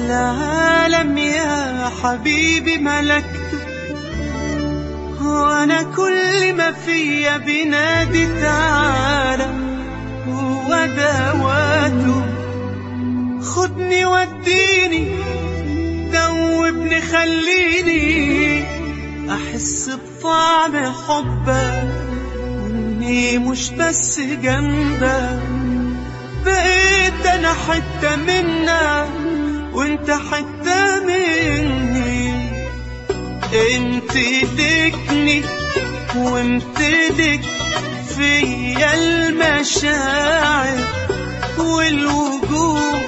العالم يا حبيبي ملكته وانا كل ما فيا بنادي تعالى هو دواته خدني وديني دوبني خليني احس بطعم حبك واني مش بس جنبك بقيت انا حتة منك وانت حتة مني امتدكني وامتدك فيا المشاعر والوجود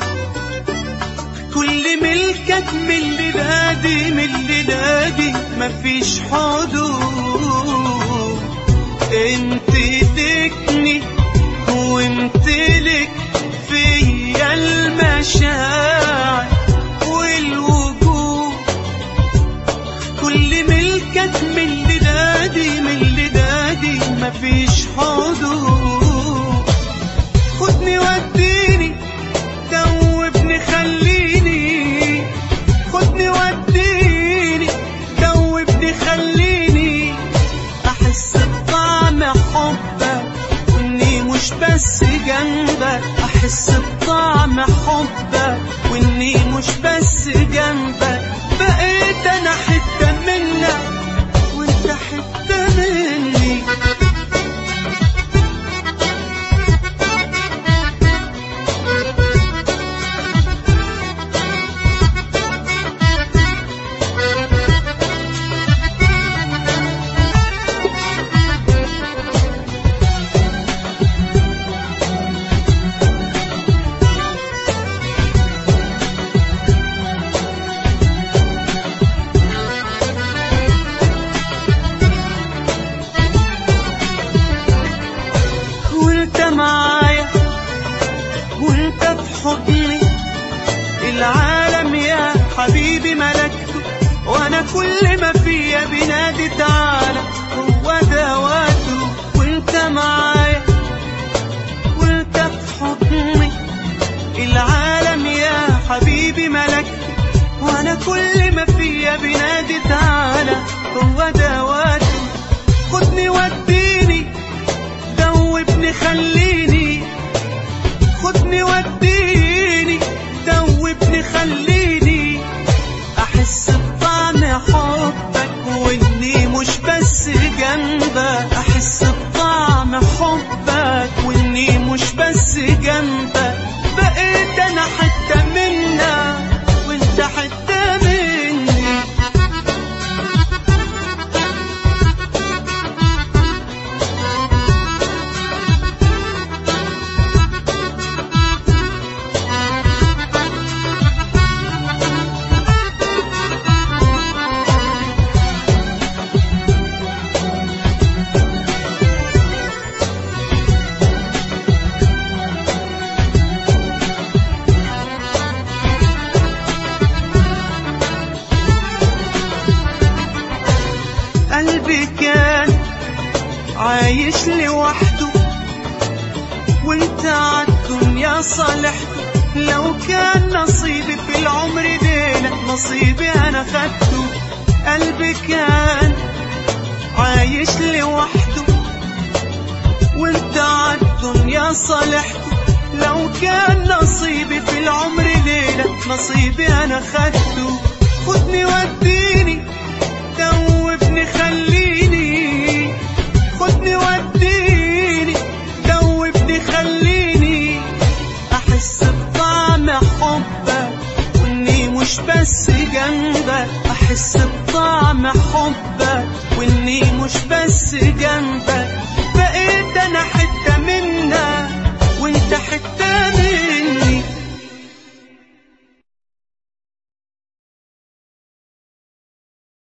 كل ملكك من اللي دادي من اللي دادي مفيش حدود امتدكني وامتلك فيا المشاعر والوجود كل ملكك من اللي دادي من اللي دادي مفيش حدود خدني وديني دوبني خليني خدني وديني دوبني خليني احس بطعم حبك واني مش بس جنبك احس بطعم حبك واني مش بس جنبك بقيت انا حتة منك وانت حتة مني وانت معايا وانت في حضني العالم يا حبيبي ملكته وانا كل ما فيا بنادي تعالى هو دواته وانت معايا وانت في حضني العالم يا حبيبي ملكته وانا كل ما فيا بنادي تعالى هو دواته خدني وديني دوبني خليني خدني وديني دوبني خليني احس بطعم حبك واني مش بس جنبك احس بطعم حبك واني مش بس جنبك بقيت انا حتة منك وانت حتة مني قلبي كان عايش لوحده وانت عالدنيا صالحته لو كان نصيبي في العمر ديلك نصيبي انا خدته قلبي كان عايش لوحده وانت عالدنيا صالحته لو كان نصيبي في العمر ليلة نصيبي انا خدته خدني وديني دوبني خليني خدني وديني دوبني خليني احس بطعم حبك واني مش بس جنبك احس بطعم حبك واني مش بس جنبك بقيت انا حتة منك وانت حتة